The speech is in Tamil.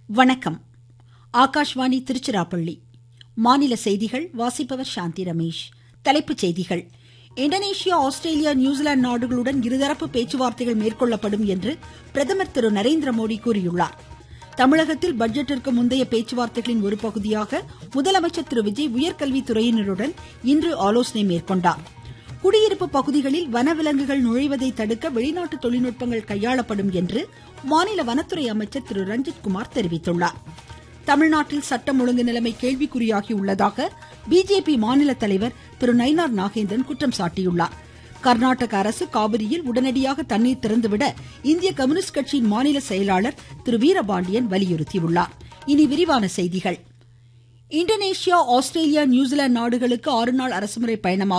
வணக்கம் ஆகாஷ்வாணி திருச்சிராப்பள்ளி மாநில செய்திகள் வாசிப்பவர் சாந்தி ரமேஷ் தலைப்புச் செய்திகள் இந்தோனேஷியா ஆஸ்திரேலியா நியூசிலாந்து நாடுகளுடன் இருதரப்பு பேச்சுவார்த்தைகள் மேற்கொள்ளப்படும் என்று பிரதமர் திரு நரேந்திரமோடி கூறியுள்ளார் தமிழகத்தில் பட்ஜெட்டிற்கு முந்தைய பேச்சுவார்த்தைகளின் ஒரு பகுதியாக முதலமைச்சர் திரு விஜய் உயர்கல்வித்துறையினருடன் இன்று ஆலோசனை மேற்கொண்டார் குடியிருப்பு பகுதிகளில் வனவிலங்குகள் நுழைவதை தடுக்க வெளிநாட்டு தொழில்நுட்பங்கள் கையாளப்படும் என்று மாநில வனத்துறை அமைச்சர் திரு ரஞ்சித்குமார் தெரிவித்துள்ளார் தமிழ்நாட்டில் சட்டம் ஒழுங்கு நிலைமை கேள்விக்குறியாகி உள்ளதாக பிஜேபி மாநில தலைவர் திரு நயினார் நாகேந்திரன் குற்றம் சாட்டியுள்ளார் கர்நாடக அரசு காவிரியில் உடனடியாக தண்ணீர் திறந்துவிட இந்திய கம்யூனிஸ்ட் கட்சியின் மாநில செயலாளர் திரு வீரபாண்டியன் வலியுறுத்தியுள்ளார் இனி விரிவான செய்திகள் இந்தோனேஷியா ஆஸ்திரேலியா நியூசிலாந்து நாடுகளுக்கு ஆறு நாள் அரசுமுறை பயணமாக